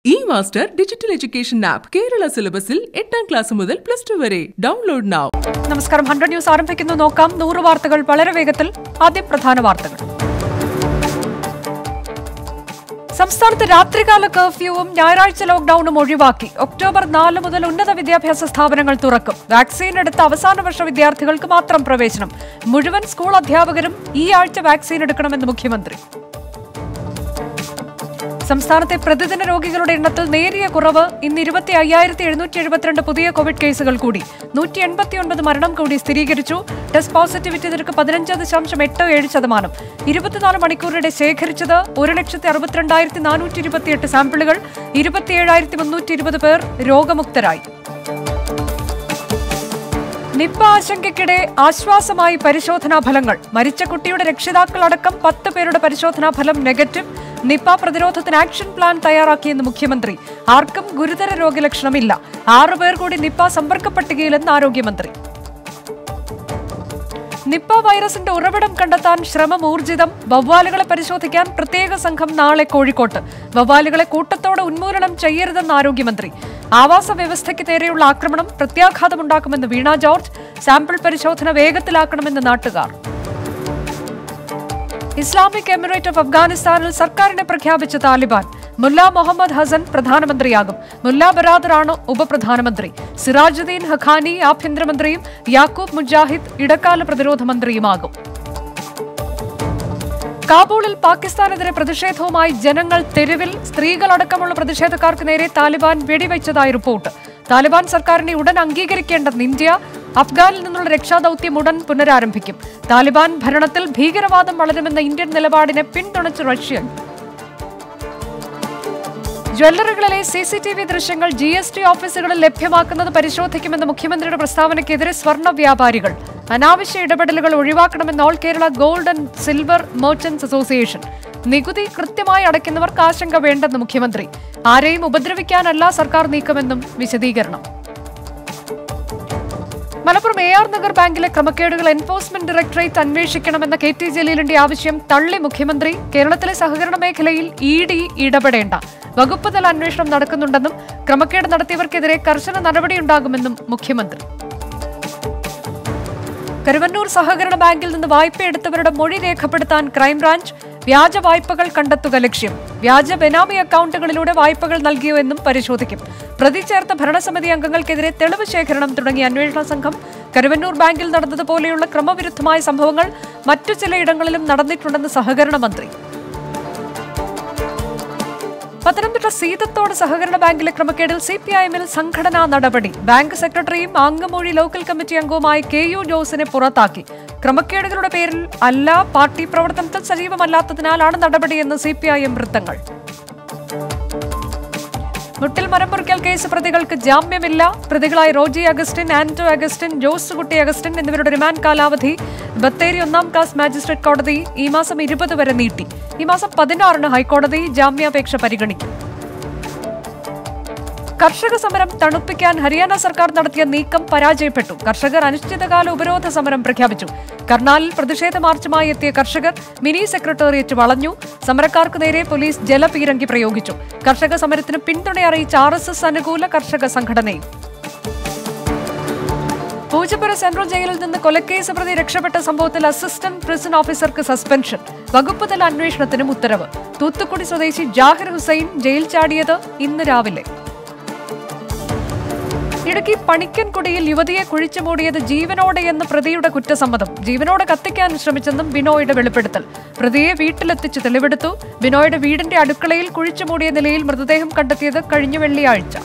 E master digital education app Kerala സിലബസിൽ എട്ടാം class മുതൽ പ്ലസ് ടു വരെ ഡൗൺലോഡ് നൗ നമസ്കാരം ഹൺഡ്രഡ് ന്യൂസ് ആരംഭിക്കുന്നു നോക്കാം നൂറ് വാർത്തകൾ വളരെ വേഗത്തിൽ ആദ്യം പ്രധാന വാർത്തകൾ സംസ്ഥാനത്ത് രാത്രികാല കർഫ്യൂവും ഞായറാഴ്ച ലോക്ഡൌണും ഒഴിവാക്കി ഒക്ടോബർ നാല് മുതൽ ഉന്നത വിദ്യാഭ്യാസ സ്ഥാപനങ്ങൾ തുറക്കും വാക്സിൻ എടുത്ത അവസാന വർഷ വിദ്യാർത്ഥികൾക്ക് മാത്രം പ്രവേശനം മുഴുവൻ സ്കൂൾ അധ്യാപകരും ഈ ആഴ്ച വാക്സിൻ എടുക്കണമെന്ന് മുഖ്യമന്ത്രി സംസ്ഥാനത്തെ പ്രതിദിന രോഗികളുടെ എണ്ണത്തിൽ നേരിയ കുറവ് ഇന്ന് ഇരുപത്തി അയ്യായിരത്തി എഴുന്നൂറ്റി എഴുപത്തിരണ്ട് പുതിയ കോവിഡ് കേസുകൾ കൂടി നൂറ്റി എൺപത്തിയൊൻപത് മരണം കൂടി സ്ഥിരീകരിച്ചു ടെസ്റ്റ് പോസിറ്റിവിറ്റി നിരക്ക് പതിനഞ്ച് ദശാംശം എട്ട് ഏഴ് ശതമാനം ഇരുപത്തിനാല് മണിക്കൂറിടെ ശേഖരിച്ചത് ഒരു ലക്ഷത്തി അറുപത്തിരണ്ടായിരത്തി നാനൂറ്റി ഇരുപത്തിയെട്ട് സാമ്പിളുകൾ ഇരുപത്തിയേഴായിരത്തി മുന്നൂറ്റി ഇരുപത് പേർ രോഗമുക്തരായി നിപ്പ ആശങ്കയ്ക്കിടെ ആശ്വാസമായി പരിശോധനാ ഫലങ്ങൾ മരിച്ച കുട്ടിയുടെ രക്ഷിതാക്കളടക്കം പത്ത് പേരുടെ പരിശോധനാ ഫലം നെഗറ്റീവ് നിപ്പ പ്രതിരോധത്തിന് ആക്ഷൻ പ്ലാൻ തയ്യാറാക്കിയെന്ന് മുഖ്യമന്ത്രി ആർക്കും ഗുരുതര രോഗലക്ഷണമില്ല ആറുപേർ കൂടി നിപ്പ സമ്പർക്ക പട്ടികയിലെന്ന് ആരോഗ്യമന്ത്രി നിപ്പ വൈറസിന്റെ ഉറവിടം കണ്ടെത്താൻ ശ്രമം ഊർജിതം വവ്വാലുകളെ പരിശോധിക്കാൻ പ്രത്യേക സംഘം നാളെ കോഴിക്കോട്ട് വവ്വാലുകളെ കൂട്ടത്തോടെ ഉന്മൂലനം ചെയ്യരുതെന്ന് ആരോഗ്യമന്ത്രി ആവാസ വ്യവസ്ഥയ്ക്ക് നേരെയുള്ള ആക്രമണം പ്രത്യാഘാതമുണ്ടാക്കുമെന്ന് വീണ ജോർജ് സാമ്പിൾ പരിശോധന വേഗത്തിലാക്കണമെന്ന് നാട്ടുകാർ ഇസ്ലാമിക് എമിറേറ്റ് ഓഫ് അഫ്ഗാനിസ്ഥാനിൽ സർക്കാരിനെ പ്രഖ്യാപിച്ച താലിബാൻ മുല്ല മുഹമ്മദ് ഹസൻ പ്രധാനമന്ത്രിയാകും മുല്ല ബറാദറാണ് ഉപപ്രധാനമന്ത്രി സിറാജുദ്ദീൻ ഹഖാനി ആഭ്യന്തരമന്ത്രിയും യാക്കൂബ് മുജാഹിദ് ഇടക്കാല പ്രതിരോധ മന്ത്രിയുമാകും കാബൂളിൽ പാകിസ്ഥാനെതിരെ പ്രതിഷേധവുമായി ജനങ്ങൾ തെരുവിൽ സ്ത്രീകളടക്കമുള്ള പ്രതിഷേധക്കാർക്ക് നേരെ താലിബാൻ വെടിവെച്ചതായി റിപ്പോർട്ട് താലിബാൻ സർക്കാരിനെ ഉടൻ അംഗീകരിക്കേണ്ടെന്ന് ഇന്ത്യ അഫ്ഗാനിൽ നിന്നുള്ള രക്ഷാദൌത്യം ഉടൻ പുനരാരംഭിക്കും താലിബാൻ ഭരണത്തിൽ ഭീകരവാദം വളരുമെന്ന ഇന്ത്യൻ നിലപാടിനെ പിന്തുണച്ച് റഷ്യ ജ്വല്ലറികളിലെ സി സി ടി വി ദൃശ്യങ്ങൾ ജി എസ് ടി ഓഫീസുകളിൽ ലഭ്യമാക്കുന്നത് പരിശോധിക്കുമെന്ന മുഖ്യമന്ത്രിയുടെ പ്രസ്താവനയ്ക്കെതിരെ സ്വർണ്ണ വ്യാപാരികൾ അനാവശ്യ ഇടപെടലുകൾ ഒഴിവാക്കണമെന്ന് all Kerala gold and silver merchants association നികുതി കൃത്യമായി അടയ്ക്കുന്നവർക്ക് ആശങ്ക വേണ്ടെന്ന് മുഖ്യമന്ത്രി ആരെയും ഉപദ്രവിക്കാനല്ല സർക്കാർ നീക്കമെന്നും വിശദീകരണം മലപ്പുറം എ ആർ നഗർ ബാങ്കിലെ ക്രമക്കേടുകൾ എൻഫോഴ്സ്മെന്റ് ഡയറക്ടറേറ്റ് അന്വേഷിക്കണമെന്ന കെ ടി ജലീലിന്റെ ആവശ്യം തള്ളി മുഖ്യമന്ത്രി കേരളത്തിലെ സഹകരണ മേഖലയിൽ ഇ ഡി ഇടപെടേണ്ട വകുപ്പ് തല അന്വേഷണം നടക്കുന്നുണ്ടെന്നും ക്രമക്കേട് നടത്തിയവർക്കെതിരെ കർശന നടപടിയുണ്ടാകുമെന്നും മുഖ്യമന്ത്രി കരുവന്നൂർ സഹകരണ ബാങ്കിൽ നിന്ന് വായ്പ എടുത്തവരുടെ മൊഴി രേഖപ്പെടുത്താൻ ക്രൈംബ്രാഞ്ച് വ്യാജ വായ്പകൾ കണ്ടെത്തുക ലക്ഷ്യം വ്യാജ ബെനാമി അക്കൗണ്ടുകളിലൂടെ വായ്പകൾ നൽകിയോ എന്നും പരിശോധിക്കും പ്രതി ചേർത്ത ഭരണസമിതി അംഗങ്ങൾക്കെതിരെ തെളിവ് ശേഖരണം തുടങ്ങിയ അന്വേഷണ സംഘം കരുവന്നൂർ ബാങ്കിൽ നടന്നതുപോലെയുള്ള ക്രമവിരുദ്ധമായ സംഭവങ്ങൾ മറ്റു ചിലയിടങ്ങളിലും നടന്നിട്ടുണ്ടെന്ന് സഹകരണ മന്ത്രി പത്തനംതിട്ട സീതത്തോട് സഹകരണ ബാങ്കിലെ ക്രമക്കേടിൽ സി പി ഐ എമ്മിൽ സംഘടനാ നടപടി ബാങ്ക് സെക്രട്ടറിയും ആംഗമൊഴി ലോക്കൽ കമ്മിറ്റി അംഗവുമായ കെ യു ജോസിനെ പുറത്താക്കി ക്രമക്കേടുകളുടെ പേരിൽ അല്ല പാർട്ടി പ്രവർത്തനത്തിൽ സജീവമല്ലാത്തതിനാലാണ് നടപടിയെന്ന് സി പി ഐ എം വൃത്തങ്ങൾ മുട്ടിൽ മരം മുറിക്കൽ കേസ് പ്രതികൾക്ക് ജാമ്യമില്ല പ്രതികളായ റോജി അഗസ്റ്റിൻ ആന്റോ അഗസ്റ്റിൻ ജോസ് കുട്ടി അഗസ്റ്റിൻ എന്നിവരുടെ റിമാൻഡ് കാലാവധി ബത്തേരി ഒന്നാം ക്ലാസ് മാജിസ്ട്രേറ്റ് കോടതി ഈ മാസം ഇരുപത് വരെ നീട്ടി ഈ മാസം പതിനാറിന് ഹൈക്കോടതി ജാമ്യാപേക്ഷ പരിഗണിക്കും കർഷക സമരം തണുപ്പിക്കാൻ ഹരിയാന സർക്കാർ നടത്തിയ നീക്കം പരാജയപ്പെട്ടു കർഷകർ അനിശ്ചിതകാല ഉപരോധ സമരം പ്രഖ്യാപിച്ചു കർണാലിൽ പ്രതിഷേധ മാർച്ചുമായി എത്തിയ കർഷകർ മിനി സെക്രട്ടേറിയറ്റ് വളഞ്ഞു സമരക്കാർക്ക് നേരെ പോലീസ് ജലപീരങ്കി പ്രയോഗിച്ചു കർഷക സമരത്തിന് പിന്തുണ അറിയിച്ച ആർ എസ് എസ് അനുകൂല കർഷക സംഘടനയും പൂജപ്പുര സെൻട്രൽ ജയിലിൽ നിന്ന് കൊലക്കേസ് പ്രതി രക്ഷപ്പെട്ട സംഭവത്തിൽ അസിസ്റ്റന്റ് പ്രിസൺ ഓഫീസർക്ക് സസ്പെൻഷൻ വകുപ്പ് തല അന്വേഷണത്തിനും ഉത്തരവ് തൂത്തുക്കുടി സ്വദേശി ജാഹിർ ഹുസൈൻ ജയിൽ ചാടിയത് ഇന്ന് രാവിലെ ഇടുക്കി പണിക്കൻകുടിയിൽ യുവതിയെ കുഴിച്ചുമൂടിയത് ജീവനോടെയെന്ന് പ്രതിയുടെ കുറ്റസമ്മതം ജീവനോടെ കത്തിക്കാൻ ശ്രമിച്ചെന്നും ബിനോയുടെ വെളിപ്പെടുത്തൽ പ്രതിയെ വീട്ടിലെത്തിച്ച് തെളിവെടുത്തു ബിനോയുടെ വീടിന്റെ അടുക്കളയിൽ കുഴിച്ചുമൂടിയ നിലയിൽ മൃതദേഹം കണ്ടെത്തിയത് കഴിഞ്ഞ വെള്ളിയാഴ്ച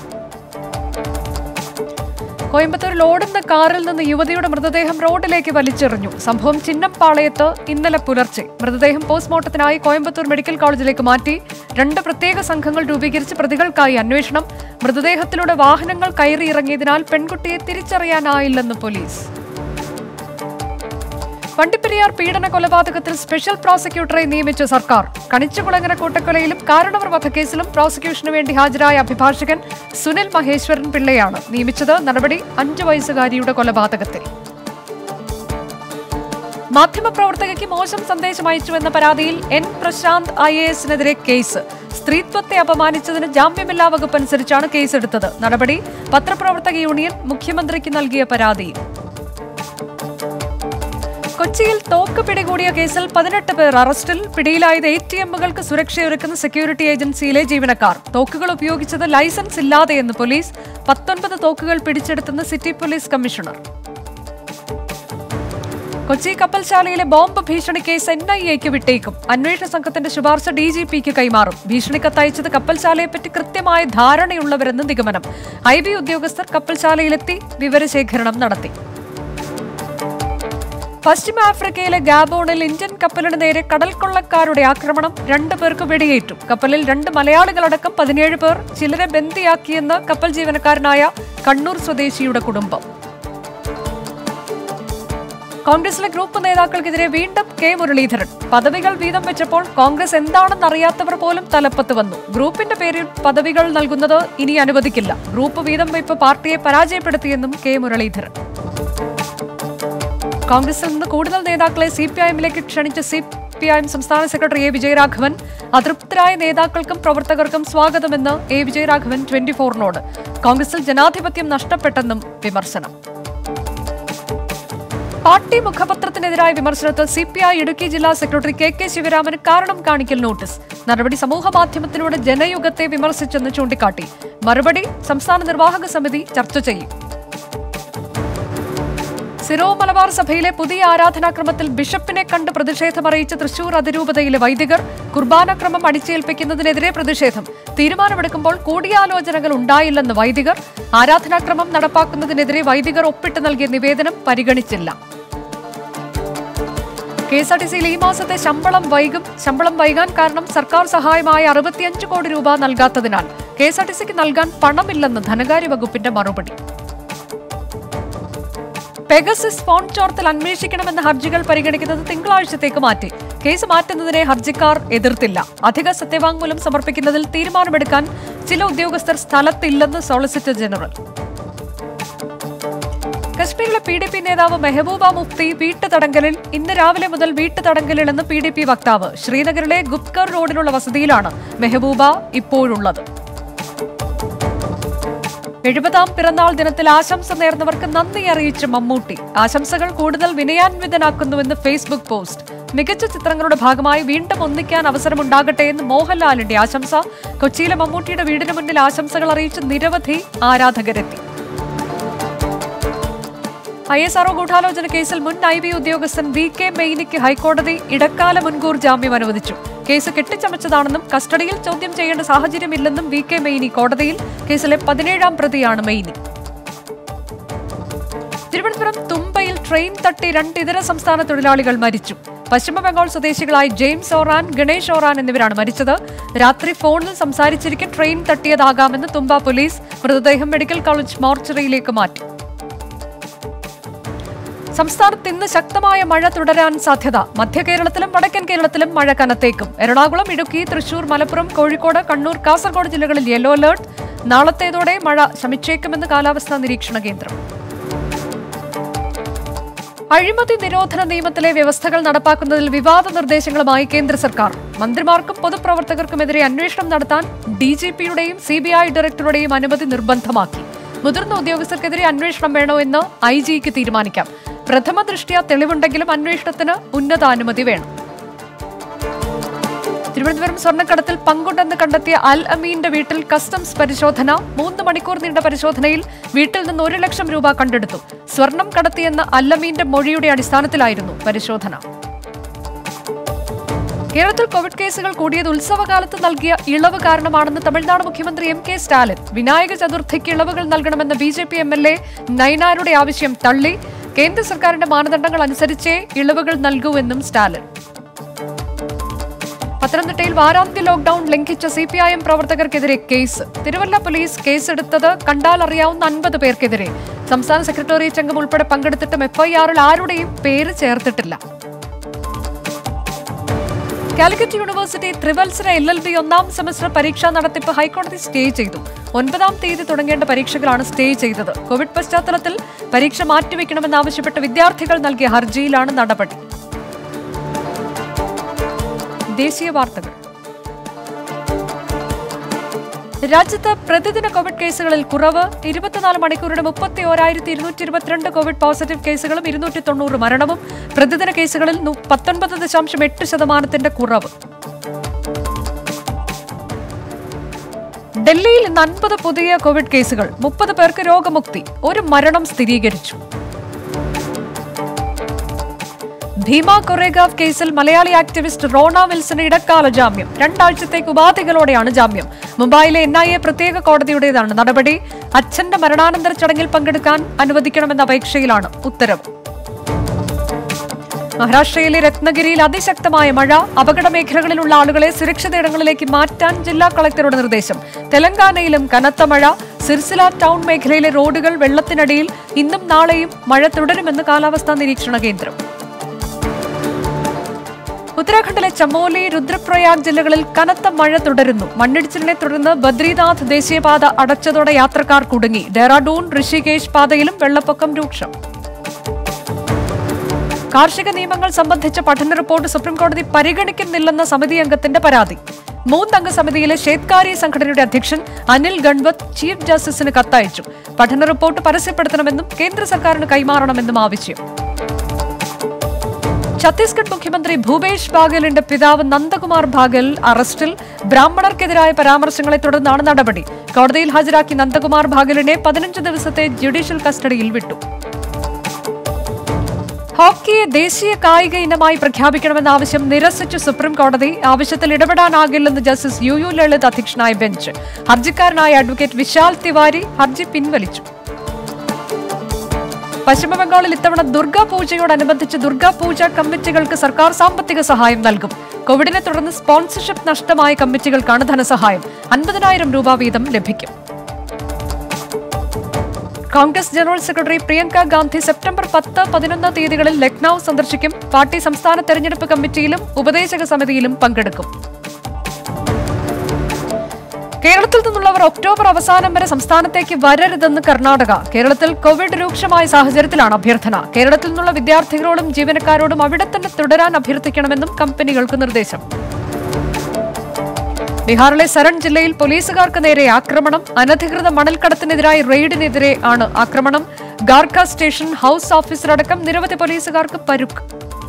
കോയമ്പത്തൂരിൽ ഓടുന്ന കാറിൽ നിന്ന് യുവതിയുടെ മൃതദേഹം റോഡിലേക്ക് വലിച്ചെറിഞ്ഞു സംഭവം ചിന്നംപാളയത്ത് ഇന്നലെ പുലർച്ചെ മൃതദേഹം പോസ്റ്റ്മോർട്ടത്തിനായി കോയമ്പത്തൂർ മെഡിക്കൽ കോളേജിലേക്ക് മാറ്റി രണ്ട് പ്രത്യേക സംഘങ്ങൾ രൂപീകരിച്ച് പ്രതികൾക്കായി അന്വേഷണം മൃതദേഹത്തിലൂടെ വാഹനങ്ങൾ കയറിയിറങ്ങിയതിനാൽ പെൺകുട്ടിയെ തിരിച്ചറിയാനായില്ലെന്ന് പോലീസ് വണ്ടിപ്പെരിയാർ പീഡന കൊലപാതകത്തിൽ സ്പെഷ്യൽ പ്രോസിക്യൂട്ടറെ നിയമിച്ച സർക്കാർ കണിച്ചുകുളങ്ങര കൂട്ടക്കൊലയിലും കാരണവർ വധക്കേസിലും പ്രോസിക്യൂഷനു വേണ്ടി ഹാജരായ അഭിഭാഷകൻ സുനിൽ മഹേശ്വരൻ പിള്ളയാണ് നിയമിച്ചത് നടപടി അഞ്ചു വയസ്സുകാരിയുടെ കൊലപാതകത്തിൽ മാധ്യമപ്രവർത്തകയ്ക്ക് മോശം സന്ദേശം അയച്ചുവെന്ന പരാതിയിൽ എൻ പ്രശാന്ത് ഐ എ എസിനെതിരെ കേസ് സ്ത്രീത്വത്തെ അപമാനിച്ചതിന് ജാമ്യമില്ലാ വകുപ്പ് അനുസരിച്ചാണ് കേസെടുത്തത് നടപടി പത്രപ്രവർത്തക യൂണിയൻ മുഖ്യമന്ത്രിക്ക് നൽകിയ പരാതിയിൽ കൊച്ചിയിൽ തോക്ക് പിടികൂടിയ കേസിൽ പതിനെട്ട് പേർ അറസ്റ്റിൽ പിടിയിലായത് എ ടി എമ്മുകൾക്ക് സുരക്ഷയൊരുക്കുന്ന സെക്യൂരിറ്റി ഏജൻസിയിലെ ജീവനക്കാർ തോക്കുകൾ ഉപയോഗിച്ചത് ലൈസൻസ് ഇല്ലാതെയെന്ന് പോലീസ് പത്തൊൻപത് തോക്കുകൾ പിടിച്ചെടുത്തെന്ന് സിറ്റി പോലീസ് കമ്മീഷണർ കൊച്ചി കപ്പൽശാലയിലെ ബോംബ് ഭീഷണി കേസ് എൻ ഐ എക്ക് വിട്ടേക്കും അന്വേഷണ സംഘത്തിന്റെ ശുപാർശ ഡി ജി പിക്ക് കൈമാറും ഭീഷണി കത്തയച്ചത് കപ്പൽശാലയെപ്പറ്റി കൃത്യമായ ധാരണയുള്ളവരെന്ന് നിഗമനം ഐ ബി ഉദ്യോഗസ്ഥർ കപ്പൽശാലയിലെത്തി വിവരശേഖരണം നടത്തി പശ്ചിമ ആഫ്രിക്കയിലെ ഗാബോണിൽ ഇന്ത്യൻ കപ്പലിന് നേരെ കടൽ കൊള്ളക്കാരുടെ ആക്രമണം രണ്ടു പേർക്ക് വെടിയേറ്റു കപ്പലിൽ രണ്ട് മലയാളികളടക്കം പതിനേഴ് പേർ ചിലരെ ബന്ദിയാക്കിയെന്ന് കപ്പൽ ജീവനക്കാരനായ കണ്ണൂർ സ്വദേശിയുടെ കുടുംബം കോൺഗ്രസിലെ ഗ്രൂപ്പ് നേതാക്കൾക്കെതിരെ വീണ്ടും കെ മുരളീധരൻ പദവികൾ വീതം വെച്ചപ്പോൾ കോൺഗ്രസ് എന്താണെന്ന് അറിയാത്തവർ പോലും തലപ്പത്ത് വന്നു ഗ്രൂപ്പിന്റെ പേരിൽ പദവികൾ നൽകുന്നത് ഇനി അനുവദിക്കില്ല ഗ്രൂപ്പ് വീതം വെപ്പ് പാർട്ടിയെ പരാജയപ്പെടുത്തിയെന്നും കെ മുരളീധരൻ കോൺഗ്രസിൽ നിന്ന് കൂടുതൽ നേതാക്കളെ സി പി ഐഎമ്മിലേക്ക് ക്ഷണിച്ച സി പി ഐ എം സംസ്ഥാന സെക്രട്ടറി എ വിജയരാഘവൻ അതൃപ്തരായ നേതാക്കൾക്കും പ്രവർത്തകർക്കും സ്വാഗതമെന്ന് എ വിജയരാഘവൻ ട്വന്റി ഫോറിനോട് കോൺഗ്രസിൽ ജനാധിപത്യം നഷ്ടപ്പെട്ടെന്നും വിമർശനം പാർട്ടി മുഖപത്രത്തിനെതിരായ വിമർശനത്തിൽ സി പി ഐ ഇടുക്കി ജില്ലാ സെക്രട്ടറി കെ കെ ശിവരാമന് കാരണം കാണിക്കൽ നോട്ടീസ് നടപടി സമൂഹ മാധ്യമത്തിലൂടെ ജനയുഗത്തെ വിമർശിച്ചെന്ന് ചൂണ്ടിക്കാട്ടി മറുപടി സംസ്ഥാന നിർവാഹക സമിതി ചർച്ച ചെയ്യും സിറോ മലബാർ സഭയിലെ പുതിയ ആരാധനാക്രമത്തിൽ ബിഷപ്പിനെ കണ്ട് പ്രതിഷേധമറിയിച്ച തൃശൂർ അതിരൂപതയിലെ വൈദികർ കുർബാനക്രമം അടിച്ചേൽപ്പിക്കുന്നതിനെതിരെ പ്രതിഷേധം തീരുമാനമെടുക്കുമ്പോൾ കൂടിയാലോചനകൾ ഉണ്ടായില്ലെന്ന് വൈദികർ ആരാധനാക്രമം നടപ്പാക്കുന്നതിനെതിരെ വൈദികർ ഒപ്പിട്ട് നൽകിയ നിവേദനം പരിഗണിച്ചില്ല കെ എസ് ആർ ടി സിയിൽ ഈ മാസത്തെ ശമ്പളം വൈകും ശമ്പളം വൈകാൻ കാരണം സർക്കാർ സഹായമായ അറുപത്തിയഞ്ച് കോടി രൂപ നൽകാത്തതിനാൽ കെ എസ് ആർ ടി സിക്ക് നൽകാൻ പണമില്ലെന്ന് ധനകാര്യ വകുപ്പിന്റെ മറുപടി പെഗസിസ് ഫോൺ ചോർത്തൽ അന്വേഷിക്കണമെന്ന ഹർജികൾ പരിഗണിക്കുന്നത് തിങ്കളാഴ്ചത്തേക്ക് മാറ്റി കേസ് മാറ്റുന്നതിനെ ഹർജിക്കാർ എതിർത്തില്ല അധിക സത്യവാങ്മൂലം സമർപ്പിക്കുന്നതിൽ തീരുമാനമെടുക്കാൻ ചില ഉദ്യോഗസ്ഥർ സ്ഥലത്തില്ലെന്ന് സോളിസിറ്റർ ജനറൽ കശ്മീരിലെ പി ഡി പി നേതാവ് മെഹബൂബ മുഫ്തി വീട്ടുതടങ്കലിൽ ഇന്ന് രാവിലെ മുതൽ വീട്ടുതടങ്കലിലെന്ന് പി ഡി പി വക്താവ് ശ്രീനഗറിലെ ഗുപ്കർ റോഡിലുള്ള വസതിയിലാണ് മെഹബൂബ ഇപ്പോഴുള്ളത് എഴുപതാം പിറന്നാൾ ദിനത്തിൽ ആശംസ നേർന്നവർക്ക് നന്ദി അറിയിച്ച് മമ്മൂട്ടി ആശംസകൾ കൂടുതൽ വിനയാന്വിതനാക്കുന്നുവെന്ന് ഫേസ്ബുക്ക് പോസ്റ്റ് മികച്ച ചിത്രങ്ങളുടെ ഭാഗമായി വീണ്ടും ഒന്നിക്കാൻ അവസരമുണ്ടാകട്ടെ എന്ന് മോഹൻലാലിന്റെ ആശംസ കൊച്ചിയിലെ മമ്മൂട്ടിയുടെ വീടിന് മുന്നിൽ ആശംസകൾ അറിയിച്ച് നിരവധി ആരാധകരെത്തി ഐ എസ് ആർഒ ഗൂഢാലോചന കേസിൽ മുൻ ഐ ബി ഉദ്യോഗസ്ഥൻ വി കെ മെയ്നിക്ക് ഹൈക്കോടതി ഇടക്കാല മുൻകൂർ ജാമ്യം അനുവദിച്ചു കേസ് കെട്ടിച്ചമച്ചതാണെന്നും കസ്റ്റഡിയിൽ ചോദ്യം ചെയ്യേണ്ട സാഹചര്യമില്ലെന്നും വി കെ മെയ്നി കോടതിയിൽ കേസിലെ പതിനേഴാം പ്രതിയാണ് മെയ്നി തിരുവനന്തപുരം തുമ്പയിൽ ട്രെയിൻ തട്ടി രണ്ട് ഇതര സംസ്ഥാന തൊഴിലാളികൾ മരിച്ചു പശ്ചിമബംഗാൾ സ്വദേശികളായ ജെയിംസ് ഓറാൻ ഗണേഷ് ഓറാൻ എന്നിവരാണ് മരിച്ചത് രാത്രി ഫോണിൽ സംസാരിച്ചിരിക്കെ ട്രെയിൻ തട്ടിയതാകാമെന്ന് തുമ്പ പോലീസ് മൃതദേഹം മെഡിക്കൽ കോളേജ് മോർച്ചറിയിലേക്ക് മാറ്റി സംസ്ഥാനത്ത് ഇന്ന് ശക്തമായ മഴ തുടരാൻ സാധ്യത മധ്യ കേരളത്തിലും വടക്കൻ കേരളത്തിലും മഴ കനത്തേക്കും എറണാകുളം ഇടുക്കി തൃശൂർ മലപ്പുറം കോഴിക്കോട് കണ്ണൂർ കാസർഗോഡ് ജില്ലകളിൽ യെല്ലോ അലേർട്ട് നാളത്തേതോടെ മഴ ശമിച്ചേക്കുമെന്ന് കാലാവസ്ഥാ നിരീക്ഷണ കേന്ദ്രം അഴിമതി നിരോധന നിയമത്തിലെ വ്യവസ്ഥകൾ നടപ്പാക്കുന്നതിൽ വിവാദ നിർദ്ദേശങ്ങളുമായി കേന്ദ്ര സർക്കാർ മന്ത്രിമാർക്കും പൊതുപ്രവർത്തകർക്കുമെതിരെ അന്വേഷണം നടത്താൻ ഡി ജി പിയുടെയും സി ബി ഐ ഡയറക്ടറുടെയും അനുമതി നിർബന്ധമാക്കി മുതിർന്ന ഉദ്യോഗസ്ഥർക്കെതിരെ അന്വേഷണം വേണോ എന്ന് ഐ ജിക്ക് തീരുമാനിക്കാം പ്രഥമ ദൃഷ്ട്യാ തെളിവുണ്ടെങ്കിലും അന്വേഷണത്തിന് ഉന്നതാനുമതി വേണം തിരുവനന്തപുരം സ്വർണ്ണക്കടത്തിൽ പങ്കുണ്ടെന്ന് കണ്ടെത്തിയ അൽ അമീന്റെ വീട്ടിൽ കസ്റ്റംസ് പരിശോധന മൂന്ന് മണിക്കൂർ നീണ്ട പരിശോധനയിൽ വീട്ടിൽ നിന്ന് ഒരു ലക്ഷം രൂപ കണ്ടെടുത്തു സ്വർണം കടത്തിയെന്ന അൽ അമീന്റെ മൊഴിയുടെ അടിസ്ഥാനത്തിലായിരുന്നു പരിശോധന കേരളത്തിൽ കോവിഡ് കേസുകൾ കൂടിയത് ഉത്സവകാലത്ത് നൽകിയ ഇളവ് കാരണമാണെന്ന് തമിഴ്നാട് മുഖ്യമന്ത്രി എം കെ സ്റ്റാലിൻ വിനായക ചതുർത്ഥിക്ക് ഇളവുകൾ നൽകണമെന്ന B J P M L A നയനാരുടെ ആവശ്യം തള്ളി കേന്ദ്ര സർക്കാരിന്റെ മാനദണ്ഡങ്ങൾ അനുസരിച്ചേ ഇളവുകൾ നൽകൂ എന്നും സ്റ്റാലിൻ പത്തനംതിട്ടയിൽ വാരാന്ത്യ ലോക്ഡൌൺ ലംഘിച്ച സി പി ഐ എം പ്രവർത്തകർക്കെതിരെ കേസ് തിരുവല്ല പോലീസ് കേസെടുത്തത് കണ്ടാൽ അറിയാവുന്ന അൻപത് പേർക്കെതിരെ സംസ്ഥാന സെക്രട്ടേറിയറ്റ് അംഗം ഉൾപ്പെടെ പങ്കെടുത്തിട്ടും എഫ്ഐആറിൽ ആരുടെയും പേര് ചേർത്തിട്ടില്ല കാലിക്കറ്റ് യൂണിവേഴ്സിറ്റി ത്രിവത്സര എൽ എൽ ബി ഒന്നാം സെമസ്റ്റർ പരീക്ഷാ നടത്തിപ്പ് ഹൈക്കോടതി സ്റ്റേ ചെയ്തു ഒൻപതാം തീയതി തുടങ്ങേണ്ട പരീക്ഷകളാണ് സ്റ്റേ ചെയ്തത് കോവിഡ് പശ്ചാത്തലത്തിൽ പരീക്ഷ മാറ്റിവെക്കണമെന്നാവശ്യപ്പെട്ട് വിദ്യാർത്ഥികൾ നൽകിയ ഹർജിയിലാണ് നടപടി ദേശീയ വാർത്തകൾ രാജ്യത്ത് പ്രതിദിന കോവിഡ് കേസുകളിൽ കുറവ് ഇരുപത്തിനാല് മണിക്കൂറിന് മുപ്പത്തി ഓരായിരത്തി ഇരുന്നൂറ്റി ഇരുപത്തിരണ്ട് കോവിഡ് പോസിറ്റീവ് കേസുകളും ഇരുന്നൂറ്റി തൊണ്ണൂറ് മരണവും പ്രതിദിന കേസുകളിൽ നു- പത്തൊൻപത് ദശാംശം എട്ട് ശതമാനത്തിന്റെ കുറവ് ഡൽഹിയിൽ ഇന്ന് അൻപത് പുതിയ കോവിഡ് കേസുകൾ മുപ്പത് പേർക്ക് രോഗമുക്തി ഒരു മരണം സ്ഥിരീകരിച്ചു ഭീമ കൊറേഗാവ് കേസിൽ മലയാളി ആക്ടിവിസ്റ്റ് റോണ വിൽസന് ഇടക്കാല ജാമ്യം രണ്ടാഴ്ചത്തേക്ക് ഉപാധികളോടെയാണ് ജാമ്യം മുംബൈയിലെ എൻ ഐ എ പ്രത്യേക കോടതിയുടേതാണ് നടപടി അച്ഛന്റെ മരണാനന്തര ചടങ്ങിൽ പങ്കെടുക്കാൻ അനുവദിക്കണമെന്ന അപേക്ഷയിലാണ് ഉത്തരവ് മഹാരാഷ്ട്രയിലെ രത്നഗിരിയിൽ അതിശക്തമായ മഴ അപകട മേഖലകളിലുള്ള ആളുകളെ സുരക്ഷിത ഇടങ്ങളിലേക്ക് മാറ്റാൻ ജില്ലാ കളക്ടറുടെ നിർദ്ദേശം തെലങ്കാനയിലും കനത്ത മഴ സിർസില ടൗൺ മേഖലയിലെ റോഡുകൾ വെള്ളത്തിനടിയിൽ ഇന്നും നാളെയും മഴ തുടരുമെന്ന് കാലാവസ്ഥാ നിരീക്ഷണ കേന്ദ്രം ഉത്തരാഖണ്ഡിലെ ചമോലി രുദ്രപ്രയാഗ് ജില്ലകളിൽ കനത്ത മഴ തുടരുന്നു മണ്ണിടിച്ചിലിനെ തുടർന്ന് ബദ്രീനാഥ് ദേശീയപാത അടച്ചതോടെ യാത്രക്കാർ കുടുങ്ങി ഡെറാഡൂൺ ഋഷികേശ് പാതയിലും വെള്ളപ്പൊക്കം രൂക്ഷം കാർഷിക നിയമങ്ങൾ സംബന്ധിച്ച പഠന റിപ്പോർട്ട് സുപ്രീംകോടതി പരിഗണിക്കുന്നില്ലെന്ന സമിതി അംഗത്തിന്റെ പരാതി മൂന്നംഗ സമിതിയിലെ ഷേത്കാരി സംഘടനയുടെ അധ്യക്ഷൻ അനിൽ ഗൺവത് ചീഫ് ജസ്റ്റിസിന് കത്തയച്ചു പഠന റിപ്പോർട്ട് പരസ്യപ്പെടുത്തണമെന്നും കേന്ദ്ര സർക്കാരിന് കൈമാറണമെന്നും ആവശ്യം ഛത്തീസ്ഗഡ് മുഖ്യമന്ത്രി ഭൂപേഷ് ബാഗലിന്റെ പിതാവ് നന്ദകുമാർ ബാഗൽ അറസ്റ്റിൽ ബ്രാഹ്മണർക്കെതിരായ പരാമർശങ്ങളെ തുടർന്നാണ് നടപടി കോടതിയിൽ ഹാജരാക്കി നന്ദകുമാർ ബാഗലിനെ പതിനഞ്ച് ദിവസത്തെ ജുഡീഷ്യൽ കസ്റ്റഡിയിൽ വിട്ടു ഹോക്കിയെ ദേശീയ കായിക ഇനമായി പ്രഖ്യാപിക്കണമെന്ന ആവശ്യം നിരസിച്ചു സുപ്രീം കോടതി ആവശ്യത്തിൽ ഇടപെടാനാകില്ലെന്ന് ജസ്റ്റിസ് യു യു ലളിത് അധ്യക്ഷനായ ബെഞ്ച് ഹർജിക്കാരനായ അഡ്വക്കേറ്റ് വിശാൽ തിവാരി ഹർജി പിൻവലിച്ചു പശ്ചിമബംഗാളിൽ ഇത്തവണ ദുർഗാ പൂജയോടനുബന്ധിച്ച് ദുർഗാ പൂജ കമ്മിറ്റികൾക്ക് സർക്കാർ സാമ്പത്തിക സഹായം നൽകും കോവിഡിനെ തുടർന്ന് സ്പോൺസർഷിപ്പ് നഷ്ടമായ കമ്മിറ്റികൾക്കാണ് ധനസഹായം അൻപതിനായിരം രൂപ വീതം ലഭിക്കും Congress general secretary Priyanka Gandhi September പത്ത് പതിനൊന്ന് തീയതികളിൽ ലക്നൌ സന്ദർശിക്കും പാർട്ടി സംസ്ഥാന തെരഞ്ഞെടുപ്പ് കമ്മിറ്റിയിലും ഉപദേശക സമിതിയിലും പങ്കെടുക്കും കേരളത്തിൽ നിന്നുള്ളവർ ഒക്ടോബർ അവസാനം വരെ സംസ്ഥാനത്തേക്ക് വരരുതെന്ന് കർണാടക കേരളത്തിൽ കോവിഡ് രൂക്ഷമായ സാഹചര്യത്തിലാണ് അഭ്യർത്ഥന കേരളത്തിൽ നിന്നുള്ള വിദ്യാർത്ഥികളോടും ജീവനക്കാരോടും അവിടെ തന്നെ തുടരാൻ അഭ്യർത്ഥിക്കണമെന്നും കമ്പനികൾക്ക് നിർദ്ദേശം ബീഹാറിലെ സരൺ ജില്ലയിൽ പോലീസുകാർക്ക് നേരെ ആക്രമണം അനധികൃത മണൽക്കടത്തിനെതിരായ റെയ്ഡിനെതിരെ ആണ് ആക്രമണം ഗാർഖ സ്റ്റേഷൻ ഹൌസ് ഓഫീസറടക്കം നിരവധി പോലീസുകാർക്ക് പരുക്ക്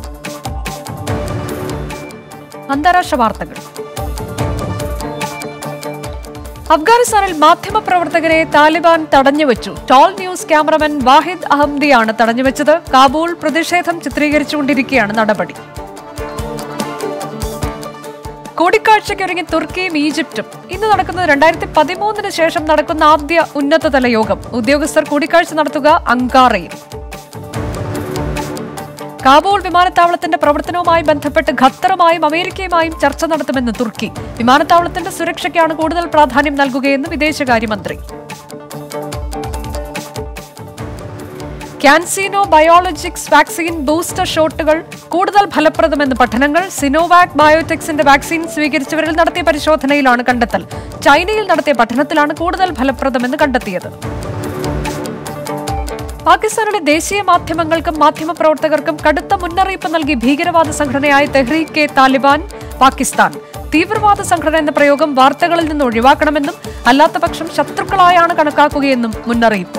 അന്താരാഷ്ട്ര വാർത്തകൾ അഫ്ഗാനിസ്ഥാനിൽ മാധ്യമപ്രവർത്തകരെ താലിബാൻ തടഞ്ഞുവച്ചു ടോൾ ന്യൂസ് ക്യാമറമാൻ വാഹിദ് അഹമ്മദിയാണ് തടഞ്ഞുവച്ചത് കാബൂൾ പ്രതിഷേധം ചിത്രീകരിച്ചുകൊണ്ടിരിക്കെയാണ് നടപടി കൂടിക്കാഴ്ചയ്ക്കൊരുങ്ങി തുർക്കിയും ഈജിപ്തും ഇന്ന് നടക്കുന്നത് രണ്ടായിരത്തി പതിമൂന്നിന് ശേഷം നടക്കുന്ന ആദ്യ ഉന്നതതല യോഗം ഉദ്യോഗസ്ഥർ കൂടിക്കാഴ്ച നടത്തുക അങ്കാറയിൽ കാബൂൾ വിമാനത്താവളത്തിന്റെ പ്രവർത്തനവുമായി ബന്ധപ്പെട്ട് ഖത്തറുമായും അമേരിക്കയുമായും ചർച്ച നടത്തുമെന്ന് തുർക്കി വിമാനത്താവളത്തിന്റെ സുരക്ഷയ്ക്കാണ് കൂടുതൽ പ്രാധാന്യം നൽകുകയെന്ന് വിദേശകാര്യമന്ത്രി ക്യാൻസീനോ ബയോളജിക്സ് വാക്സിൻ ബൂസ്റ്റർ ഷോട്ടുകൾ കൂടുതൽ ഫലപ്രദമെന്ന് പഠനങ്ങൾ സിനോവാക് ബയോടെക്സിന്റെ വാക്സിൻ സ്വീകരിച്ചവരിൽ നടത്തിയ പരിശോധനയിലാണ് കണ്ടെത്തൽ ചൈനയിൽ നടത്തിയ പഠനത്തിലാണ് കൂടുതൽ ഫലപ്രദമെന്ന് കണ്ടെത്തിയത് പാകിസ്ഥാനിലെ ദേശീയ മാധ്യമങ്ങൾക്കും മാധ്യമപ്രവർത്തകർക്കും കടുത്ത മുന്നറിയിപ്പ് നൽകി ഭീകരവാദ സംഘടനയായ തെഹ്രീക്ക് എ താലിബാൻ പാകിസ്ഥാൻ തീവ്രവാദ സംഘടന എന്ന പ്രയോഗം വാർത്തകളിൽ നിന്ന് ഒഴിവാക്കണമെന്നും അല്ലാത്തപക്ഷം ശത്രുക്കളായാണ് കണക്കാക്കുകയെന്നും മുന്നറിയിപ്പ്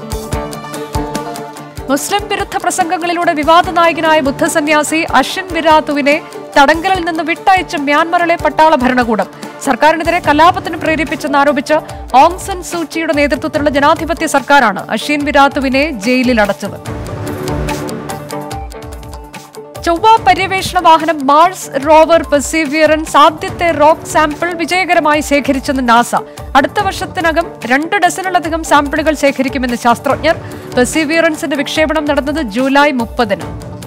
മുസ്ലിം വിരുദ്ധ പ്രസംഗങ്ങളിലൂടെ വിവാദ നായകനായ ബുദ്ധസന്യാസി അഷിൻ വിരാത്തുവിനെ തടങ്കലിൽ നിന്ന് വിട്ടയച്ച മ്യാൻമറിലെ പട്ടാള ഭരണകൂടം സർക്കാരിനെതിരെ കലാപത്തിന് പ്രേരിപ്പിച്ചെന്നാരോപിച്ച് ഓങ് സൻ സൂചിയുടെ നേതൃത്വത്തിലുള്ള ജനാധിപത്യ സർക്കാരാണ് അഷീൻ വിരാത്തുവിനെ ജയിലിൽ അടച്ചത് ചൊവ്വ പര്യവേഷണ വാഹനം മാർസ് റോവർ പെർസീവിയറൻസ് ആദ്യത്തെ റോക്ക് സാമ്പിൾ വിജയകരമായി ശേഖരിച്ചെന്ന് നാസ അടുത്ത വർഷത്തിനകം രണ്ട് ഡസനിലധികം സാമ്പിളുകൾ ശേഖരിക്കുമെന്ന് ശാസ്ത്രജ്ഞർ പെർസീവിയറൻസിന്റെ വിക്ഷേപണം നടന്നത് ജൂലൈ മുപ്പതിന്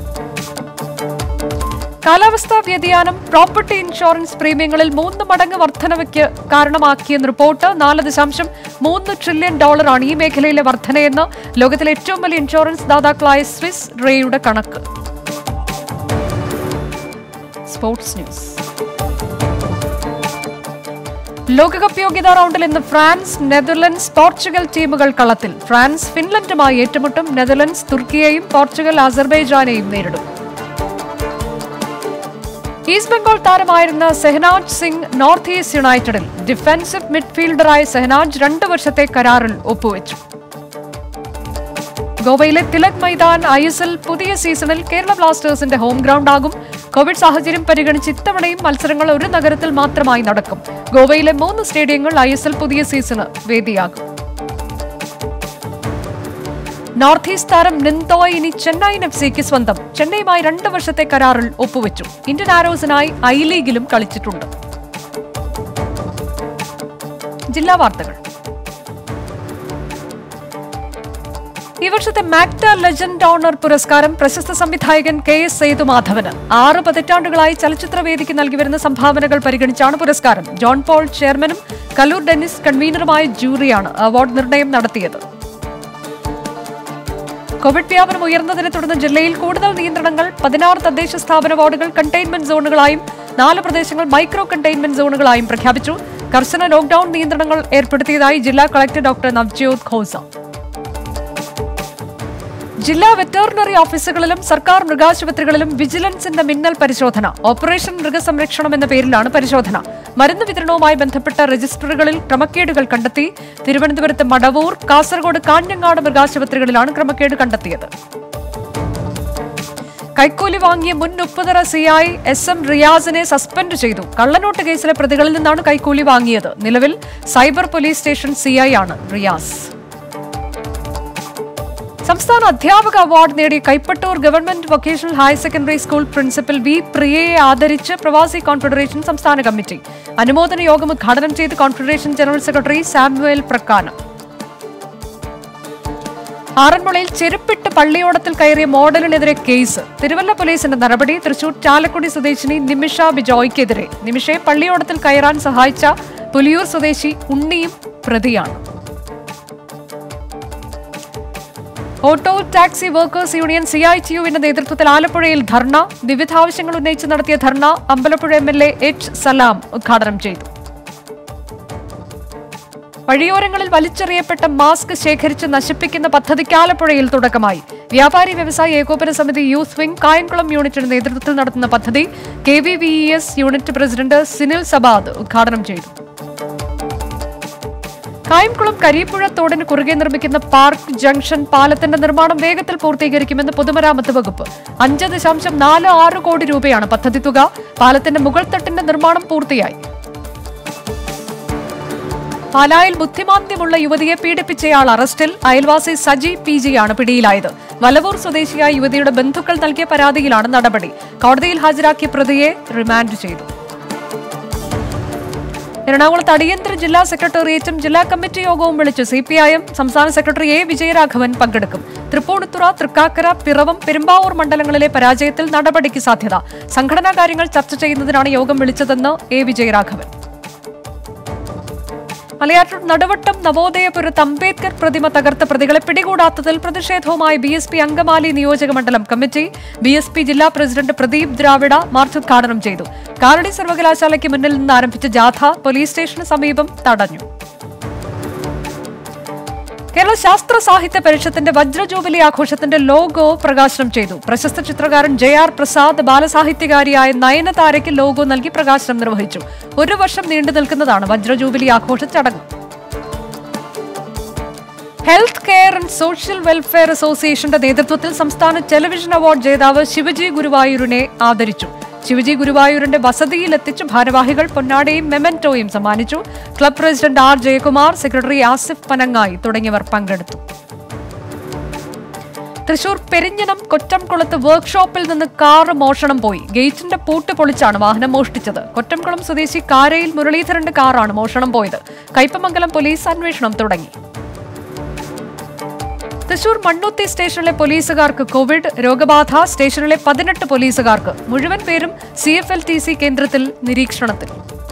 കാലാവസ്ഥാ വ്യതിയാനം പ്രോപ്പർട്ടി ഇൻഷുറൻസ് പ്രീമിയങ്ങളിൽ മൂന്ന് മടങ്ങ് വർധനവയ്ക്ക് കാരണമാക്കിയെന്ന് റിപ്പോർട്ട് നാല് ദശാംശം മൂന്ന് ട്രില്യൺ ഡോളറാണ് ഈ മേഖലയിലെ വർധനയെന്ന് ലോകത്തിലെ ഏറ്റവും വലിയ ഇൻഷുറൻസ് ദാതാക്കളായ സ്വിസ് റേയുടെ കണക്ക് സ്പോർട്സ് ന്യൂസ് ലോകകപ്പ് യോഗ്യതാ റൗണ്ടിൽ ഇന്ന് ഫ്രാൻസ് നെതർലൻഡ്സ് പോർച്ചുഗൽ ടീമുകൾ കളത്തിൽ ഫ്രാൻസ് ഫിൻലൻഡുമായി ഏറ്റുമുട്ടും നെതർലൻഡ്സ് തുർക്കിയെയും പോർച്ചുഗൽ അസർബൈജാനെയും നേരിടും ഈസ്റ്റ് ബംഗാൾ താരമായിരുന്ന സെഹനാജ് സിംഗ് നോർത്ത് ഈസ്റ്റ് യുണൈറ്റഡിൽ ഡിഫൻസീവ് മിഡ്ഫീൽഡറായ സെഹനാജ് രണ്ട് വർഷത്തെ കരാറിൽ ഒപ്പുവെച്ചു ഗോവയിലെ Tilak Maidan I S L പുതിയ സീസണിൽ കേരള ബ്ലാസ്റ്റേഴ്സിന്റെ ഹോം ഗ്രൗണ്ട് ആകും കോവിഡ് സാഹചര്യം പരിഗണിച്ച് ഇത്തവണയും മത്സരങ്ങൾ ഒരു നഗരത്തിൽ മാത്രമായി നടക്കും ഗോവയിലെ മൂന്ന് സ്റ്റേഡിയങ്ങൾ ഐ എസ് എൽ പുതിയ സീസണ് വേദിയാകും നോർത്ത് ഈസ്റ്റ് താരം നിന്തോയ് ഇനി ചെന്നൈയിൻ എഫ് സിക്ക് സ്വന്തം ചെന്നൈയുമായി രണ്ട് വർഷത്തെ കരാറിൽ ഒപ്പുവെച്ചു ഇന്ത്യൻ ആരോസിനായി ഐ ലീഗിലും കളിച്ചിട്ടുണ്ട് ജില്ലാ വാർത്തകൾ ഈ വർഷത്തെ മാക്ട ലെജൻഡ് ഓണർ പുരസ്കാരം പ്രശസ്ത സംവിധായകൻ കെ എസ് സേതുമാധവന് ആറ് പതിറ്റാണ്ടുകളായി ചലച്ചിത്രവേദിക്ക് നൽകി വരുന്ന സംഭാവനകൾ പരിഗണിച്ചാണ് പുരസ്കാരം ജോൺ പോൾ ചെയർമാനും കലൂർ ഡെന്നിസ് കൺവീനറുമായ ജൂറിയാണ് അവാർഡ് നിർണയം നടത്തിയത് കോവിഡ് വ്യാപനം ഉയർന്നതിനെ തുടർന്ന് ജില്ലയിൽ കൂടുതൽ നിയന്ത്രണങ്ങൾ പതിനാറ് തദ്ദേശ സ്ഥാപന വാർഡുകൾ കണ്ടെയ്ൻമെന്റ് സോണുകളായും നാല് പ്രദേശങ്ങൾ മൈക്രോ കണ്ടെയ്ൻമെന്റ് സോണുകളായും പ്രഖ്യാപിച്ചു കർശന ലോക്ഡൌൺ നിയന്ത്രണങ്ങൾ ഏർപ്പെടുത്തിയതായി ജില്ലാ കളക്ടർ ഡോക്ടർ നവ്ജ്യോത് ഖോസ ജില്ലാ വെറ്ററിനറി ഓഫീസുകളിലും സർക്കാർ മൃഗാശുപത്രികളിലും വിജിലൻസിന്റെ മിന്നൽ പരിശോധന ഓപ്പറേഷൻ മൃഗസംരക്ഷണം എന്ന പേരിലാണ് പരിശോധന മരുന്ന് വിതരണവുമായി ബന്ധപ്പെട്ട രജിസ്റ്ററുകളിൽ ക്രമക്കേടുകൾ കണ്ടെത്തി തിരുവനന്തപുരത്ത് മടവൂർ കാസർഗോഡ് കാഞ്ഞങ്ങാട് മൃഗാശുപത്രികളിലാണ് ക്രമക്കേട് കണ്ടെത്തിയത് കൈക്കൂലി വാങ്ങിയ മുൻ ഉപ്പുതറ സിഐ എസ് എം റിയാസിനെ സസ്പെൻഡ് ചെയ്തു കള്ളനോട്ട് കേസിലെ പ്രതികളിൽ നിന്നാണ് കൈക്കൂലി വാങ്ങിയത് നിലവിൽ സൈബർ പോലീസ് സ്റ്റേഷൻ സിഐ ആണ് റിയാസ് സംസ്ഥാന അധ്യാപക അവാർഡ് നേടിയ Kaipattoor government vocational higher secondary school principal V പ്രിയയെ ആദരിച്ച് പ്രവാസി കോൺഫെഡറേഷൻ സംസ്ഥാന കമ്മിറ്റി അനുമോദന യോഗം ഉദ്ഘാടനം ചെയ്ത് confederation general secretary Samuel Prakkanam ആറന്മുളയിൽ ചെരുപ്പിട്ട് പള്ളിയോടത്തിൽ കയറിയ മോഡലിനെതിരെ കേസ് തിരുവല്ല പോലീസിന്റെ നടപടി തൃശൂർ ചാലക്കുടി സ്വദേശിനി നിമിഷ ബിജോയ്ക്കെതിരെ നിമിഷയെ പള്ളിയോടത്തിൽ കയറാൻ സഹായിച്ച പുലിയൂർ സ്വദേശി ഉണ്ണിയും പ്രതിയാണ് auto taxi workers union C I T യുവിന്റെ നേതൃത്വത്തിൽ ആലപ്പുഴയിൽ ധർണ വിവിധ ആവശ്യങ്ങൾ ഉന്നയിച്ച് നടത്തിയ dharna Ambalappuzha M L A H Salam ഉദ്ഘാടനം ചെയ്തു വഴിയോരങ്ങളിൽ വലിച്ചെറിയപ്പെട്ട മാസ്ക് ശേഖരിച്ച് നശിപ്പിക്കുന്ന പദ്ധതിക്ക് ആലപ്പുഴയിൽ തുടക്കമായി വ്യാപാരി വ്യവസായ ഏകോപന സമിതി യൂത്ത് വിംഗ് കായംകുളം യൂണിറ്റിന്റെ നേതൃത്വത്തിൽ നടത്തുന്ന പദ്ധതി K V V E S unit president Sinil Sabad ഉദ്ഘാടനം ചെയ്തു കായംകുളം കരിപ്പുഴ തോടിന് കുറുകെ നിർമ്മിക്കുന്ന പാർക്ക് ജംഗ്ഷൻ പാലത്തിന്റെ നിർമ്മാണം വേഗത്തിൽ പൂർത്തീകരിക്കുമെന്ന് പൊതുമരാമത്ത് വകുപ്പ് അഞ്ച് ദശാംശം നാല് ആറ് കോടി രൂപയാണ് പദ്ധതി തുക പാലത്തിന്റെ മുകൾ തട്ടിന്റെ നിർമ്മാണം പൂർത്തിയായി പാലായിൽ ബുദ്ധിമാന്ദ്യമുള്ള യുവതിയെ പീഡിപ്പിച്ചയാൾ അറസ്റ്റിൽ അയൽവാസി സജി പി ജിയാണ് പിടിയിലായത് വലവൂർ സ്വദേശിയായ യുവതിയുടെ ബന്ധുക്കൾ നൽകിയ പരാതിയിലാണ് നടപടി കോടതിയിൽ ഹാജരാക്കിയ പ്രതിയെ റിമാൻഡ് ചെയ്തു എറണാകുളത്ത് അടിയന്തര ജില്ലാ സെക്രട്ടേറിയറ്റും ജില്ലാ കമ്മിറ്റി യോഗവും വിളിച്ചു സി പി ഐ എം സംസ്ഥാന സെക്രട്ടറി എ വിജയരാഘവൻ പങ്കെടുക്കും തൃപ്പൂണിത്തുറ തൃക്കാക്കര പിറവം പെരുമ്പാവൂർ മണ്ഡലങ്ങളിലെ പരാജയത്തിൽ നടപടിക്ക് സാധ്യത സംഘടനാ കാര്യങ്ങൾ ചർച്ച ചെയ്യുന്നതിനാണ് യോഗം വിളിച്ചതെന്ന് എ വിജയരാഘവൻ മലയാറ്റൂർ നടുവട്ടം നവോദയപുരത്ത് അംബേദ്കർ പ്രതിമ തകർത്ത പ്രതികളെ പിടികൂടാത്തതിൽ പ്രതിഷേധവുമായി ബി എസ് പി അങ്കമാലി നിയോജക മണ്ഡലം കമ്മിറ്റി ബി എസ് പി ജില്ലാ പ്രസിഡന്റ് പ്രദീപ് ദ്രാവിഡ മാർച്ച് ഉദ്ഘാടനം ചെയ്തു കാലടി സർവകലാശാലയ്ക്ക് മുന്നിൽ നിന്ന് ആരംഭിച്ച ജാഥ പോലീസ് സ്റ്റേഷന് സമീപം തടഞ്ഞു കേരള ശാസ്ത്ര സാഹിത്യ പരിഷത്തിന്റെ വജ്രജൂബിലി ആഘോഷത്തിന്റെ ലോഗോ പ്രകാശനം ചെയ്തു പ്രശസ്ത ചിത്രകാരൻ ജെ ആർ പ്രസാദ് ബാലസാഹിത്യകാരിയായ നയനതാരയ്ക്ക് ലോഗോ നൽകി പ്രകാശനം നിർവഹിച്ചു ഒരു വർഷം നീണ്ടു നിൽക്കുന്നതാണ് വജ്രജൂബിലി ആഘോഷ ചടങ്ങ് health care and social welfare അസോസിയേഷന്റെ നേതൃത്വത്തിൽ സംസ്ഥാന ടെലിവിഷൻ അവാർഡ് ജേതാവ് ശിവജി ഗുരുവായൂരിനെ ആദരിച്ചു ശിവജി ഗുരുവായൂരിന്റെ വസതിയിലെത്തിച്ച് ഭാരവാഹികൾ പൊന്നാടയും മെമന്റോയും സമ്മാനിച്ചു club president R Jayakumar secretary Asif Panangayi തുടങ്ങിയവർ പങ്കെടുത്തു തൃശൂർ പെരിഞ്ഞനം കൊറ്റംകുളത്ത് വർക്ക്ഷോപ്പിൽ നിന്ന് കാറ് മോഷണം പോയി ഗേറ്റിന്റെ പൂട്ട് പൊളിച്ചാണ് വാഹനം മോഷ്ടിച്ചത് കൊറ്റംകുളം സ്വദേശി കാരയിൽ മുരളീധരന്റെ കാറാണ് മോഷണം പോയത് കയ്പമംഗലം പോലീസ് അന്വേഷണം തുടങ്ങി തൃശൂർ മണ്ണുത്തി സ്റ്റേഷനിലെ പോലീസുകാർക്ക് കോവിഡ് രോഗബാധ സ്റ്റേഷനിലെ പതിനെട്ട് പോലീസുകാർക്ക് മുഴുവൻ പേരും C F L T C കേന്ദ്രത്തിൽ നിരീക്ഷണത്തിൽ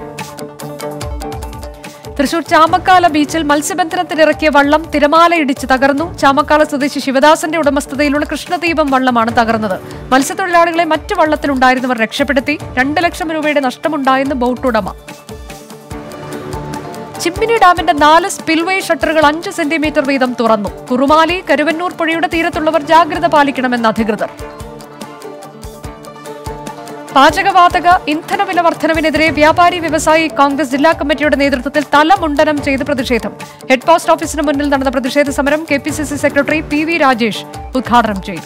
തൃശൂർ ചാമക്കാല ബീച്ചിൽ മത്സ്യബന്ധനത്തിനിറക്കിയ വള്ളം തിരമാല ഇടിച്ച് തകർന്നു ചാമക്കാല സ്വദേശി ശിവദാസന്റെ ഉടമസ്ഥതയിലുള്ള കൃഷ്ണദീപം വള്ളമാണ് തകർന്നത് മത്സ്യത്തൊഴിലാളികളെ മറ്റു വള്ളത്തിലുണ്ടായിരുന്നവർ രക്ഷപ്പെടുത്തി രണ്ട് ലക്ഷം രൂപയുടെ നഷ്ടമുണ്ടായെന്ന് ബോട്ട് ഉടമ ചിമ്മിനി ഡാമിന്റെ നാല് സ്പിൽവേ ഷട്ടറുകൾ അഞ്ച് സെന്റിമീറ്റർ വീതം തുറന്നു കുറുമാലി കരുവന്നൂർ പുഴയുടെ തീരത്തുള്ളവർ ജാഗ്രത പാലിക്കണമെന്ന് അധികൃതർ പാചകവാതക ഇന്ധന വില വർധനവിനെതിരെ വ്യാപാരി വ്യവസായി കോൺഗ്രസ് ജില്ലാ കമ്മിറ്റിയുടെ നേതൃത്വത്തിൽ തലമുണ്ടനം ചെയ്ത് പ്രതിഷേധം ഹെഡ് പോസ്റ്റ് ഓഫീസിന് മുന്നിൽ നടന്ന പ്രതിഷേധ സമരം K P C C secretary P V Rajesh ഉദ്ഘാടനം ചെയ്തു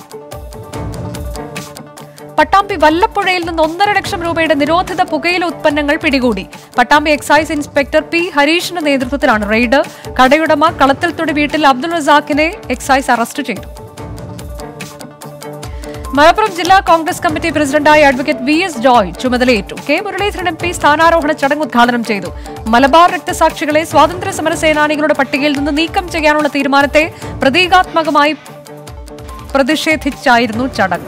പട്ടാമ്പി വല്ലപ്പുഴയിൽ നിന്ന് ഒന്നര ലക്ഷം രൂപയുടെ നിരോധിത പുകയില ഉത്പന്നങ്ങൾ പിടികൂടി പട്ടാമ്പി എക്സൈസ് ഇൻസ്പെക്ടർ പി ഹരീഷിന്റെ നേതൃത്വത്തിലാണ് റെയ്ഡ് കടയുടമ കളത്തിൽത്തൊടി വീട്ടിൽ അബ്ദുൾ റസാഖിനെ എക്സൈസ് അറസ്റ്റ് ചെയ്തു മലപ്പുറം ജില്ലാ കോൺഗ്രസ് കമ്മിറ്റി പ്രസിഡന്റായി അഡ്വക്കേറ്റ് വി എസ് ജോയ് ചുമതലയേറ്റു കെ മുരളീധരൻ എം പി സ്ഥാനാരോഹണ ചടങ്ങ് ഉദ്ഘാടനം ചെയ്തു മലബാർ രക്തസാക്ഷികളെ സ്വാതന്ത്ര്യ സമര സേനാനികളുടെ പട്ടികയിൽ നിന്ന് നീക്കം ചെയ്യാനുള്ള തീരുമാനത്തെ പ്രതീകാത്മകമായി പ്രതിഷേധിച്ചായിരുന്നു ചടങ്ങ്